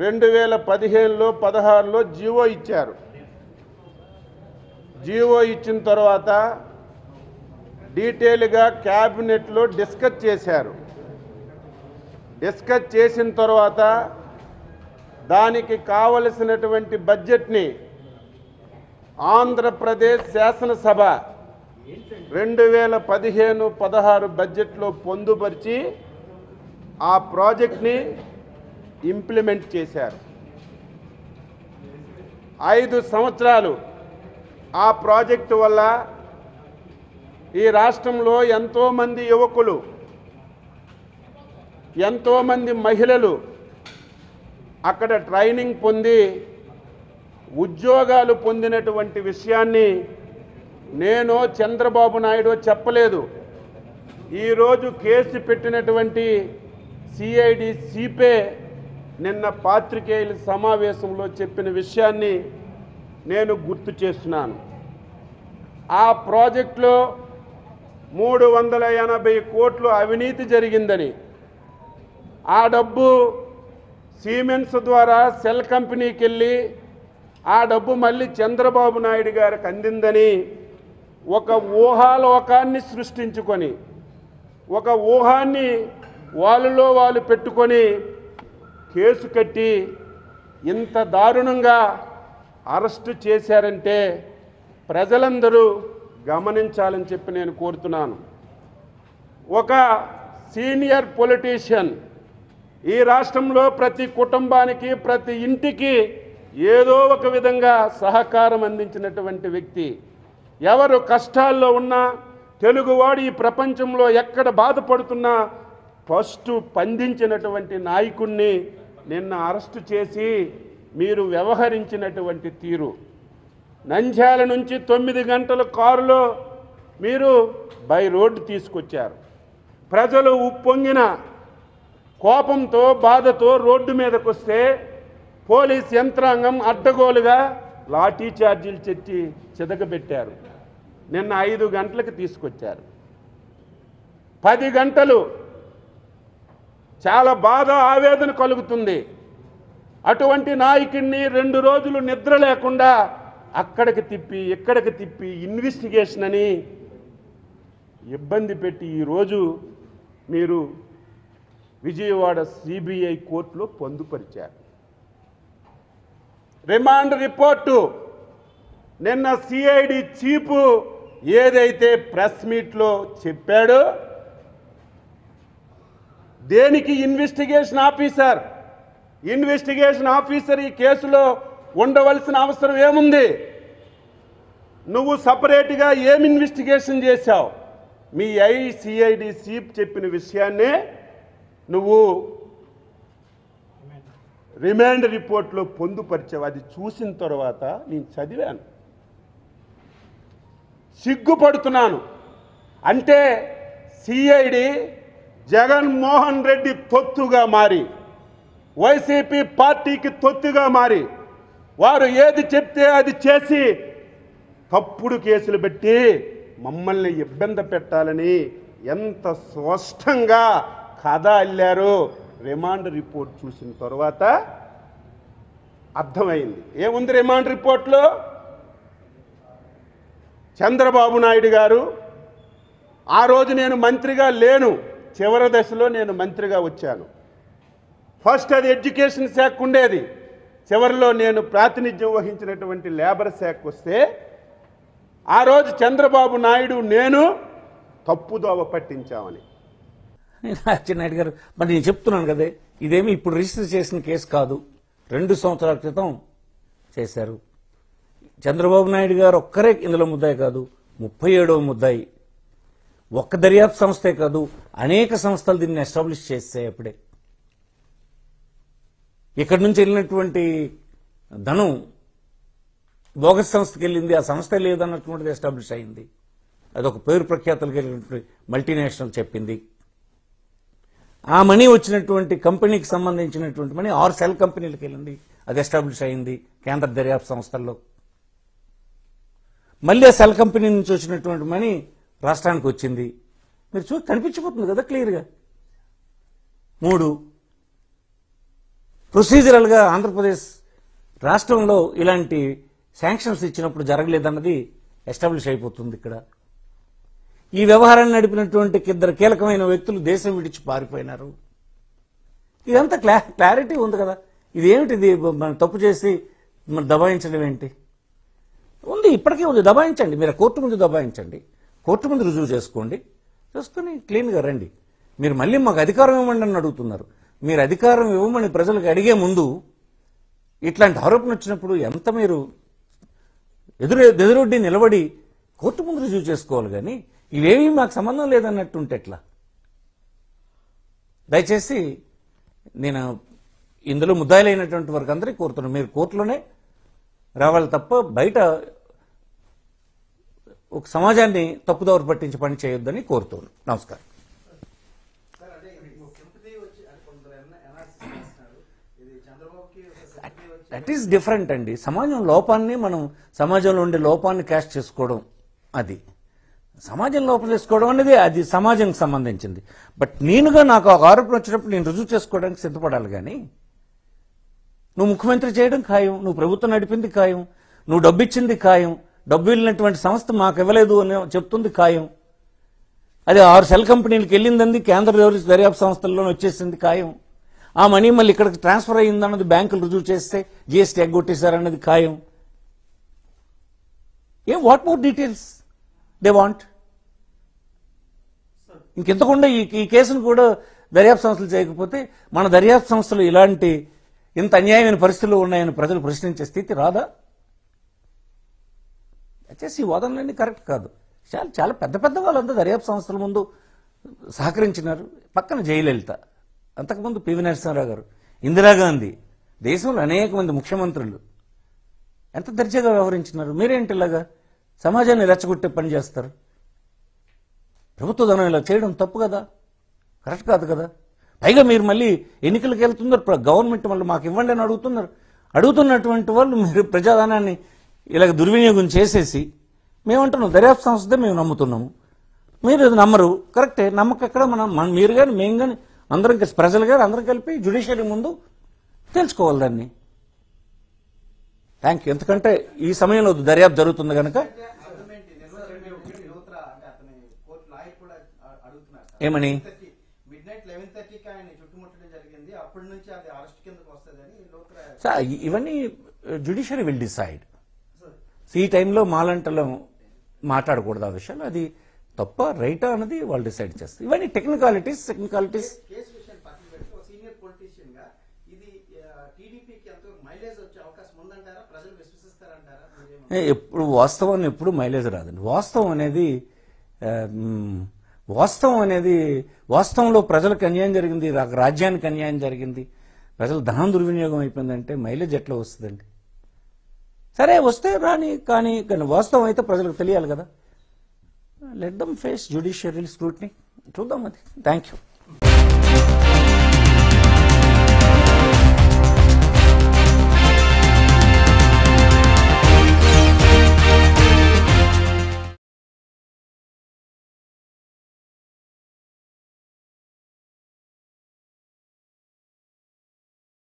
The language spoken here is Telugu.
రెండు వేల పదిహేనులో పదహారులో జీవో ఇచ్చారు జీవో ఇచ్చిన తర్వాత డీటెయిల్గా క్యాబినెట్లో డిస్కస్ చేశారు డిస్కస్ చేసిన తర్వాత దానికి కావలసినటువంటి బడ్జెట్ని ఆంధ్రప్రదేశ్ శాసనసభ రెండు వేల పదిహేను పదహారు బడ్జెట్లో పొందుపరిచి ఆ ప్రాజెక్ట్ని ఇంప్లిమెంట్ చేశారు ఐదు సంవత్సరాలు ఆ ప్రాజెక్టు వల్ల ఈ రాష్ట్రంలో ఎంతోమంది యువకులు ఎంతోమంది మహిళలు అక్కడ ట్రైనింగ్ పొంది ఉద్యోగాలు పొందినటువంటి విషయాన్ని నేను చంద్రబాబు నాయుడు చెప్పలేదు ఈరోజు కేసు పెట్టినటువంటి సిఐడి సిపే నిన్న పాత్రికేయుల సమావేశంలో చెప్పిన విషయాన్ని నేను గుర్తు చేస్తున్నాను ఆ ప్రాజెక్టులో మూడు వందల ఎనభై కోట్లు అవినీతి జరిగిందని ఆ డబ్బు సిమెంట్స్ ద్వారా సెల్ కంపెనీకి వెళ్ళి ఆ డబ్బు మళ్ళీ చంద్రబాబు నాయుడు గారికి అందిందని ఒక ఊహాలోకాన్ని సృష్టించుకొని ఒక ఊహాన్ని వాళ్ళలో వాళ్ళు పెట్టుకొని కేసు కట్టి ఇంత దారుణంగా అరెస్టు చేశారంటే ప్రజలందరూ గమనించాలని చెప్పి నేను కోరుతున్నాను ఒక సీనియర్ పొలిటీషియన్ ఈ రాష్ట్రంలో ప్రతి కుటుంబానికి ప్రతి ఇంటికి ఏదో ఒక విధంగా సహకారం అందించినటువంటి వ్యక్తి ఎవరు కష్టాల్లో ఉన్నా తెలుగువాడు ఈ ప్రపంచంలో ఎక్కడ బాధపడుతున్నా ఫస్ట్ స్పందించినటువంటి నాయకుణ్ణి నిన్న అరెస్టు చేసి మీరు వ్యవహరించినటువంటి తీరు నంద్యాల నుంచి తొమ్మిది గంటల కారులో మీరు బై రోడ్డు తీసుకొచ్చారు ప్రజలు ఉప్పొంగిన కోపంతో బాధతో రోడ్డు మీదకు వస్తే పోలీస్ యంత్రాంగం అడ్డగోలుగా లాఠీ ఛార్జీలు చెట్టి చితకబెట్టారు నిన్న ఐదు గంటలకు తీసుకొచ్చారు పది గంటలు చాలా బాధ ఆవేదన కలుగుతుంది అటువంటి నాయకుడిని రెండు రోజులు నిద్ర లేకుండా అక్కడికి తిప్పి ఇక్కడికి తిప్పి ఇన్వెస్టిగేషన్ అని ఇబ్బంది పెట్టి ఈరోజు మీరు విజయవాడ సిబిఐ కోర్టులో పొందుపరిచారు రిమాండ్ రిపోర్టు నిన్న సిఐడి చీఫ్ ఏదైతే ప్రెస్ మీట్లో చెప్పాడో దేనికి ఇన్వెస్టిగేషన్ ఆఫీసర్ ఇన్వెస్టిగేషన్ ఆఫీసర్ ఈ కేసులో ఉండవలసిన అవసరం ఏముంది నువ్వు సపరేట్గా ఏం ఇన్వెస్టిగేషన్ చేశావు మీ ఐసిఐడి చీఫ్ చెప్పిన విషయాన్నే నువ్వు రిమాండ్ రిపోర్ట్లో పొందుపరిచావు అది చూసిన తర్వాత నేను చదివాను సిగ్గుపడుతున్నాను అంటే సిఐడి జగన్మోహన్ రెడ్డి తొత్తుగా మారి వైసీపీ పార్టీకి తొత్తుగా మారి వారు ఏది చెప్తే అది చేసి తప్పుడు కేసులు పెట్టి మమ్మల్ని ఇబ్బంది పెట్టాలని ఎంత స్పష్టంగా కథ అల్లారో రిమాండ్ రిపోర్ట్ చూసిన తర్వాత అర్థమైంది ఏముంది రిమాండ్ రిపోర్ట్లో చంద్రబాబు నాయుడు గారు ఆ రోజు నేను మంత్రిగా లేను చివరి దశలో నేను మంత్రిగా వచ్చాను ఫస్ట్ అది ఎడ్యుకేషన్ శాఖ ఉండేది చివరిలో నేను ప్రాతినిధ్యం వహించినటువంటి లేబర్ శాఖ వస్తే ఆ రోజు చంద్రబాబు నాయుడు నేను తప్పుదోవ పట్టించామని అచ్చెన్నాయుడు గారు మరి నేను చెప్తున్నాను కదే ఇదేమి ఇప్పుడు రిజిస్టర్ చేసిన కేసు కాదు రెండు సంవత్సరాల క్రితం చేశారు చంద్రబాబు నాయుడు గారు ఒక్కరే ఇందులో ముద్దాయి కాదు ముప్పై ఏడవ ముద్దాయి ఒక్క దర్యాప్తు సంస్థే కాదు అనేక సంస్థలు దీన్ని ఎస్టాబ్లిష్ చేస్తాయి అప్పుడే ఇక్కడి నుంచి వెళ్ళినటువంటి ధనం బోగస్ సంస్థకి వెళ్ళింది ఆ సంస్థ లేదన్నటువంటిది ఎస్టాబ్లిష్ అయింది అదొక పేరు ప్రఖ్యాతలకు వెళ్ళినటువంటి మల్టీనేషనల్ చెప్పింది ఆ మనీ వచ్చినటువంటి కంపెనీకి సంబంధించినటువంటి మనీ ఆరు సెల్ కంపెనీలకు వెళ్ళింది అది ఎస్టాబ్లిష్ అయింది కేంద్ర దర్యాప్తు సంస్థల్లో మళ్ళీ ఆ సెల్ కంపెనీ నుంచి వచ్చినటువంటి మనీ రాష్ట్రానికి వచ్చింది మీరు చూ కనిపించిపోతుంది కదా క్లియర్గా మూడు ప్రొసీజరల్గా ఆంధ్రప్రదేశ్ రాష్ట్రంలో ఇలాంటి శాంక్షన్స్ ఇచ్చినప్పుడు జరగలేదన్నది ఎస్టాబ్లిష్ అయిపోతుంది ఇక్కడ ఈ వ్యవహారాన్ని నడిపినటువంటి ఇద్దరు కీలకమైన వ్యక్తులు దేశం విడిచి పారిపోయినారు ఇదంతా క్లా క్లారిటీ ఉంది కదా ఇది ఏమిటి ఇది మనం తప్పు చేసి మనం దబాయించడం ఏంటి ఉంది ఇప్పటికీ ఉంది దబాయించండి మీరు కోర్టు ముందు దబాయించండి కోర్టు ముందు రుజువు చేసుకోండి చేసుకుని క్లీన్గా రండి మీరు మళ్ళీ మాకు అధికారం ఇవ్వండి అని అడుగుతున్నారు మీరు అధికారం ఇవ్వమని ప్రజలకు అడిగే ముందు ఇట్లాంటి ఆరోపణ వచ్చినప్పుడు ఎంత మీరు ఎదురు ఎదురొడ్డి నిలబడి కోర్టు ముందు రుజువు చేసుకోవాలి కానీ ఇవేమీ మాకు సంబంధం లేదన్నట్టు ఉంటే ఎట్లా దయచేసి నేను ఇందులో ముద్దాయిలైనటువంటి వారికి అందరికీ కోరుతున్నాను మీరు కోర్టులోనే రావాలి తప్ప బయట ఒక సమాజాన్ని తప్పుదోవ పట్టించి పని చేయొద్దని కోరుతున్నాను నమస్కారం సార్ అంటే మీకు సింపతి వచ్చి అంటే కొందరు అనాలిసిస్ చేస్తున్నారు ఇది చంద్రబాబుకి ఒక సింపతి వచ్చి దట్ ఈస్ డిఫరెంట్ అండి సమాజం లోపాన్ని మనం సమాజంలో ఉండే లోపాన్ని క్యాష్ చేసుకోవడం అది సమాజం లోపల చేసుకోవడం అనేది అది సమాజంకి సంబంధించింది బట్ నేనుగా నాకు ఒక ఆరోపణ వచ్చినప్పుడు నేను రుజువు చేసుకోవడానికి సిద్ధపడాలి కానీ నువ్వు ముఖ్యమంత్రి చేయడం ఖాయం నువ్వు ప్రభుత్వం నడిపింది ఖాయం నువ్వు డబ్బు ఇచ్చింది ఖాయం డబ్బు వెళ్ళినటువంటి సంస్థ మాకు ఇవ్వలేదు అని చెప్తుంది ఖాయం అది ఆరు సెల్ కంపెనీలకు వెళ్ళిందంది కేంద్ర దర్యాప్తు దర్యాప్తు సంస్థల్లోనే వచ్చేసింది ఖాయం ఆ మనీ మళ్ళీ ఇక్కడికి ట్రాన్స్ఫర్ అయ్యిందన్నది బ్యాంకులు రుజువు చేస్తే జీఎస్టీ ఎగ్గొట్టేశారన్నది ఖాయం ఏం what more details they want ఇంకెంతకుండా ఈ ఈ కేసును కూడా దర్యాప్తు సంస్థలు చేయకపోతే మన దర్యాప్తు సంస్థలు ఇలాంటి ఇంత అన్యాయమైన పరిస్థితులు ఉన్నాయని ప్రజలు ప్రశ్నించే స్థితి రాదా వచ్చేసి ఈ వాదనలన్నీ కరెక్ట్ కాదు చాలా చాలా పెద్ద పెద్ద వాళ్ళంతా దర్యాప్తు సంస్థల ముందు సహకరించినారు పక్కన జయలలిత అంతకుముందు పివి నరసింహారావు గారు ఇందిరాగాంధీ దేశంలో అనేక మంది ముఖ్యమంత్రులు ఎంత దర్జాగా వ్యవహరించినారు మీరేంటి ఇలాగా సమాజాన్ని రెచ్చగొట్టే పని చేస్తారు ప్రభుత్వ ధనం ఇలా చేయడం తప్పు కదా కరెక్ట్ కాదు కదా పైగా మీరు మళ్ళీ ఎన్నికలకు వెళ్తున్నారు ప్ర- గవర్నమెంట్ మళ్ళీ మాకు ఇవ్వండి అని అడుగుతున్నారు అడుగుతున్నటువంటి వాళ్ళు మీరు ప్రజాధనాన్ని ఇలాగ దుర్వినియోగం చేసేసి మేమంటున్నాం దర్యాప్తు సంస్థదే మేము నమ్ముతున్నాము మీరు ఇది నమ్మరు కరెక్టే నమ్మకం ఎక్కడ మనం మన- మీరు కానీ మేము కానీ అందరం కలిసి ప్రజలు కానీ అందరం కలిపి జుడిషియరీ ముందు తెలుసుకోవాలి దాన్ని థ్యాంక్ యూ ఎందుకంటే ఈ సమయంలో దర్యాప్తు జరుగుతుంది కనుక ఆర్గ్యుమెంట్ యువత అంటే అతని కోర్టు లాయర్ కూడా అ- అడుగుతున్నారు ఏమని? మిడ్ నైట్ లెవెన్ థర్టీకి ఆయన చుట్టుముట్టడం జరిగింది అప్పటి నుంచి అది అరెస్ట్ కిందకు వస్తుందని లోతురా సో ఇ- ఇవన్నీ జుడిషియరీ విల్ డిసైడ్ ఈ టైంలో మాలంటలో మాట్లాడకూడదు ఆ విషయాలు అది తప్ప రైటా అన్నది వాళ్ళు డిసైడ్ చేస్తారు ఇవన్నీ టెక్నికాలిటీస్ టెక్నికాలిటీస్ కేసు విషయాన్ని పక్కన పెట్టి ఒక సీనియర్ పొలిటీషియన్ గా ఇది టీడీపీకి ఎంతో మైలేజ్ వచ్చే అవకాశం ఉందంటారా ప్రజలు విశ్వసిస్తారంటారా మీరేమో ఎప్పుడు వాస్తవం ఎప్పుడు మైలేజ్ రాదండి వాస్తవం అనేది ఆ, మ్, వాస్తవం అనేది వాస్తవంలో ప్రజలకు అన్యాయం జరిగింది రా- రాజ్యానికి అన్యాయం జరిగింది ప్రజలు ధనం దుర్వినియోగం అయిపోయిందంటే మైలేజ్ ఎట్లా వస్తుందండి సరే వస్తే రాని కానీ కానీ వాస్తవం అయితే ప్రజలకు తెలియాలి కదా let them face judiciary scrutiny చూద్దాం అది థ్యాంక్ యూ